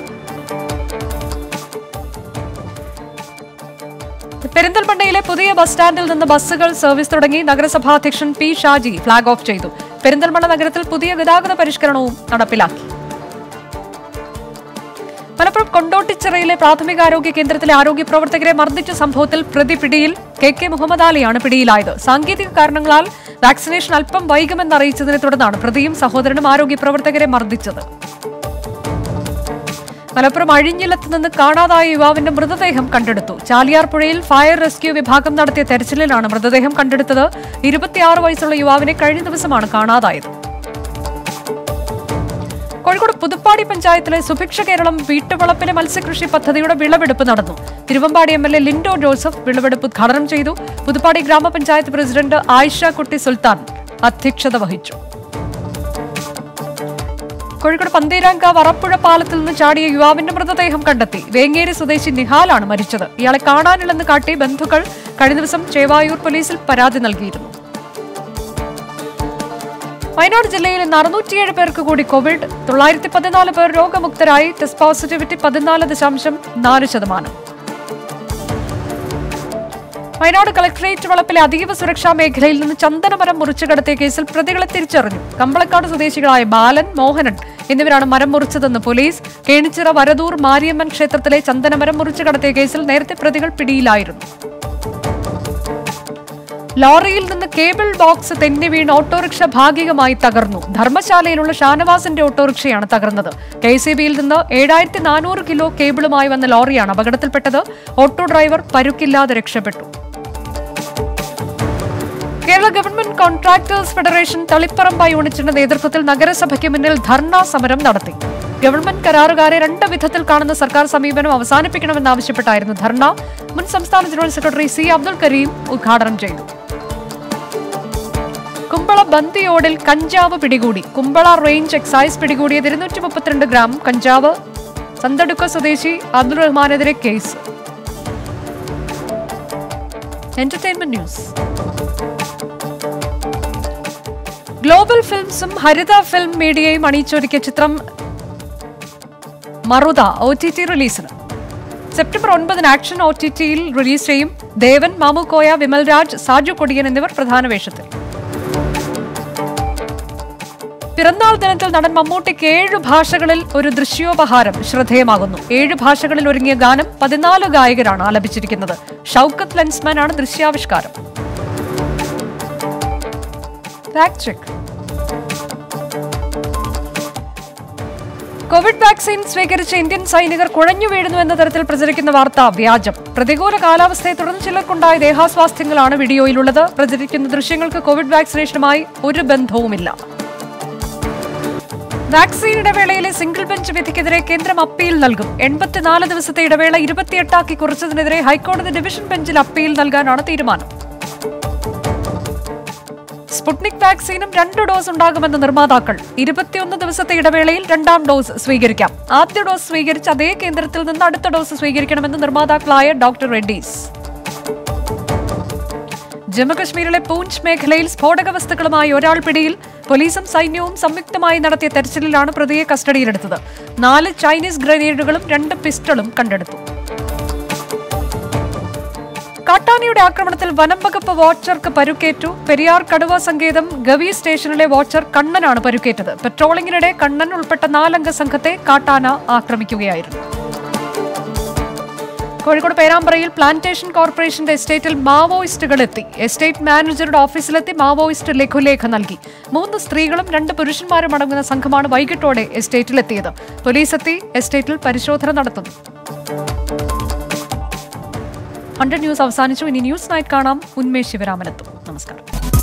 പെരിന്തൽമണ്ണയിലെ പുതിയ ബസ് സ്റ്റാൻഡിൽ നിന്ന് ബസ്സുകൾ സർവീസ് തുടങ്ങി നഗരസഭാ അധ്യക്ഷൻ പി ഷാജി ഫ്ളാഗ് ഓഫ് ചെയ്തു പെരിന്തൽമണ്ണ നഗരത്തിൽ പുതിയ ഗതാഗത പരിഷ്കരണവും നടപ്പിലാക്കി മലപ്പുറം കൊണ്ടോട്ടിച്ചിറയിലെ പ്രാഥമികാരോഗ്യ കേന്ദ്രത്തിലെ ആരോഗ്യ പ്രവർത്തകരെ മർദ്ദിച്ച സംഭവത്തിൽ പ്രതി പിടിയിൽ കെ കെ മുഹമ്മദ് അലിയാണ് പിടിയിലായത് സാങ്കേതിക കാരണങ്ങളാൽ വാക്സിനേഷൻ അല്പം വൈകുമെന്നറിയിച്ചതിനെ തുടർന്നാണ് പ്രതിയും സഹോദരനും ആരോഗ്യ പ്രവർത്തകരെ മർദ്ദിച്ചത് മലപ്പുറം അഴിഞ്ഞിലത്ത് നിന്ന് കാണാതായ യുവാവിന്റെ മൃതദേഹം കണ്ടെടുത്തു ചാലിയാർ പുഴയിൽ ഫയർ റെസ്ക്യൂ വിഭാഗം നടത്തിയ തെരച്ചിലിലാണ് മൃതദേഹം കണ്ടെടുത്തത് ഇരുപത്തിയാറ് വയസ്സുള്ള യുവാവിനെ കഴിഞ്ഞ ദിവസമാണ് കാണാതായത് കോഴിക്കോട് പുതുപ്പാടി പഞ്ചായത്തിലെ സുഭിക്ഷ കേരളം വീട്ടുവളപ്പിലെ മത്സ്യകൃഷി പദ്ധതിയുടെ വിളവെടുപ്പ് നടന്നു Thiruvambady M L A Linto Joseph വിളവെടുപ്പ് ഉദ്ഘാടനം ചെയ്തു പുതുപ്പാടി ഗ്രാമപഞ്ചായത്ത് പ്രസിഡന്റ് ആയിഷ കുട്ടി സുൽത്താൻ അധ്യക്ഷത വഹിച്ചു കോഴിക്കോട് പന്തീരാങ്കാവ് അറപ്പുഴ പാലത്തിൽ നിന്ന് ചാടിയ യുവാവിന്റെ മൃതദേഹം കണ്ടെത്തി വേങ്ങേരി സ്വദേശി നിഹാലാണ് മരിച്ചത് ഇയാളെ കാണാനില്ലെന്ന് കാട്ടി ബന്ധുക്കൾ കഴിഞ്ഞ ദിവസം ചേവായൂർ പോലീസിൽ പരാതി നൽകിയിരുന്നു വയനാട് ജില്ലയിൽ ഇന്ന് അറുന്നൂറ്റിയേഴ് പേർക്ക് കൂടി കോവിഡ് തൊള്ളായിരത്തി പതിനാല് പേർ രോഗമുക്തരായി ടെസ്റ്റ് പോസിറ്റിവിറ്റി പതിനാല് ദശാംശം നാല് ശതമാനം വയനാട് കളക്ടറേറ്റ് വളപ്പിലെ അതീവ സുരക്ഷാ മേഖലയിൽ നിന്ന് ചന്ദനമരം മുറിച്ചു കടത്തിയ കേസിൽ പ്രതികളെ തിരിച്ചറിഞ്ഞു കമ്പളക്കാട് സ്വദേശികളായ ബാലൻ മോഹനൻ എന്നിവരാണ് മരം മുറിച്ചതെന്ന് പോലീസ് കേണിച്ചിറ വരദൂർ മാരിയമ്മൻ ക്ഷേത്രത്തിലെ ചന്ദനമരം മുറിച്ചു കടത്തിയ കേസിൽ നേരത്തെ പ്രതികൾ പിടിയിലായിരുന്നു ലോറിയിൽ നിന്ന് കേബിൾ ബോക്സ് തെന്നി വീണ് ഓട്ടോറിക്ഷ ഭാഗികമായി തകർന്നു ധർമ്മശാലയിലുള്ള ഷാനവാസിന്റെ ഓട്ടോറിക്ഷയാണ് തകർന്നത് കെ സി ബിയിൽ നിന്ന് ഏഴായിരത്തി നാനൂറ് കിലോ കേബിളുമായി വന്ന ലോറിയാണ് അപകടത്തിൽപ്പെട്ടത് ഓട്ടോ ഡ്രൈവർ പരുക്കില്ലാതെ രക്ഷപ്പെട്ടു Kerala government contractors federation Taliparamba യൂണിറ്റിന്റെ നേതൃത്വത്തിൽ നഗരസഭയ്ക്ക് മുന്നിൽ ധർണാ സമരം നടത്തി ഗവൺമെന്റ് കരാറുകാരെ രണ്ട് വിധത്തിൽ കാണുന്ന സർക്കാർ സമീപനം അവസാനിപ്പിക്കണമെന്നാവശ്യപ്പെട്ടായിരുന്നു ധർണ മുൻ സംസ്ഥാന general secretary C Abdul Kareem ഉദ്ഘാടനം ചെയ്തു കുമ്പള ബന്ദിയോടിൽ കഞ്ചാവ് പിടികൂടി കുമ്പള റേഞ്ച് എക്സൈസ് പിടികൂടിയത് ഇരുന്നൂറ്റി മുപ്പത്തിരണ്ട് ഗ്രാം കഞ്ചാവ് സന്തടുക്ക സ്വദേശി അബ്ദുൾ റഹ്മാനെതിരെ കേസ് എന്റർടൈൻമെന്റ് ന്യൂസ് ഗ്ലോബൽ ഫിലിംസും ഹരിത ഫിലിം മീഡിയയും അണിയിച്ചൊരുക്കിയ ചിത്രം മറുത ഒ ടി ടി റിലീസിന് സെപ്റ്റംബർ ഒൻപതിന് ആക്ഷൻ ഒ ടി ടിയിൽ റിലീസ് ചെയ്യും ദേവൻ മാമു കോയ വിമൽ രാജ് സാജു കൊടിയൻ എന്നിവർ പ്രധാന വേഷത്തിൽ പിറന്നാൾ ദിനത്തിൽ നടൻ മമ്മൂട്ടിക്ക് ഏഴ് ഭാഷകളിൽ ഒരു ദൃശ്യോപഹാരം ശ്രദ്ധേയമാകുന്നു ഏഴ് ഭാഷകളിൽ ഒരുങ്ങിയ ഗാനം പതിനാല് ഗായകരാണ് ആലപിച്ചിരിക്കുന്നത് ഷൗക്കത്ത് ലെൻസ്മാൻ ആണ് ദൃശ്യാവിഷ്കാരം ഫാക്ട് ചെക്ക് കോവിഡ് വാക്സിൻ സ്വീകരിച്ച ഇന്ത്യൻ സൈനികർ കുഴഞ്ഞു വീഴുന്നു എന്ന തരത്തിൽ പ്രചരിക്കുന്ന വാർത്ത വ്യാജം പ്രതികൂല കാലാവസ്ഥയെ തുടർന്ന് ചിലർക്കുണ്ടായ ദേഹാസ്വാസ്ഥ്യങ്ങളാണ് വീഡിയോയിലുള്ളത് പ്രചരിക്കുന്ന ദൃശ്യങ്ങൾക്ക് കോവിഡ് വാക്സിനേഷനുമായി ഒരു ബന്ധവുമില്ല വാക്സിൻ ഇടവേളയിലെ സിംഗിൾ ബെഞ്ച് വിധിക്കെതിരെ കേന്ദ്രം അപ്പീൽ നൽകും എൺപത്തിനാല് ദിവസത്തെ ഇടവേള ഇരുപത്തിയെട്ടാക്കി കുറച്ചതിനെതിരെ ഹൈക്കോടതി ഡിവിഷൻ ബെഞ്ചിൽ അപ്പീൽ നൽകാനാണ് തീരുമാനം സ്പുട്നിക് വാക്സിനും രണ്ട് ഡോസ് ഉണ്ടാകുമെന്ന് നിർമ്മാതാക്കൾ ഇരുപത്തിയൊന്ന് ദിവസത്തെ ഇടവേളയിൽ രണ്ടാം ഡോസ് സ്വീകരിക്കാം ആദ്യ ഡോസ് സ്വീകരിച്ച് അതേ കേന്ദ്രത്തിൽ നിന്ന് അടുത്ത ഡോസ് സ്വീകരിക്കണമെന്ന് നിർമ്മാതാക്കളായ ഡോക്ടർ റെഡ്ഡീസ് ജമ്മുകശ്മീരിലെ പൂഞ്ച് മേഖലയിൽ സ്ഫോടക വസ്തുക്കളുമായി ഒരാൾ പിടിയിൽ പോലീസും സൈന്യവും സംയുക്തമായി നടത്തിയ തെരച്ചിലിലാണ് പ്രതിയെ കസ്റ്റഡിയിലെടുത്തത് നാല് ചൈനീസ് ഗ്രനേഡുകളും രണ്ട് പിസ്റ്റളും കണ്ടെടുത്തു കാട്ടാനയുടെ ആക്രമണത്തിൽ വനം വകുപ്പ് വാച്ചർക്ക് പരുക്കേറ്റു പെരിയാർ കടുവ സങ്കേതം ഗവി സ്റ്റേഷനിലെ വാച്ചർ കണ്ണനാണ് പരുക്കേറ്റത് പെട്രോളിംഗിനിടെ കണ്ണൻ ഉൾപ്പെട്ട നാലംഗ സംഘത്തെ കാട്ടാന ആക്രമിക്കുകയായിരുന്നു കോഴിക്കോട് പേരാമ്പ്രയിൽ പ്ലാന്റേഷൻ കോർപ്പറേഷന്റെ എസ്റ്റേറ്റിൽ മാവോയിസ്റ്റുകൾ എത്തി എസ്റ്റേറ്റ് മാനേജറുടെ ഓഫീസിലെത്തി മാവോയിസ്റ്റ് ലഘുലേഖ നൽകി മൂന്ന് സ്ത്രീകളും രണ്ട് പുരുഷന്മാരും അടങ്ങുന്ന സംഘമാണ് വൈകിട്ടോടെ എസ്റ്റേറ്റിലെത്തിയത് പോലീസ് എത്തി എസ്റ്റേറ്റിൽ പരിശോധന നടത്തുന്നു ഹൺഡ്രഡ് ന്യൂസ് അവസാനിച്ചു ഇനി ന്യൂസ് നൈറ്റ് കാണാം ഉന്മേഷ് ശിവരാമനെത്തും നമസ്കാരം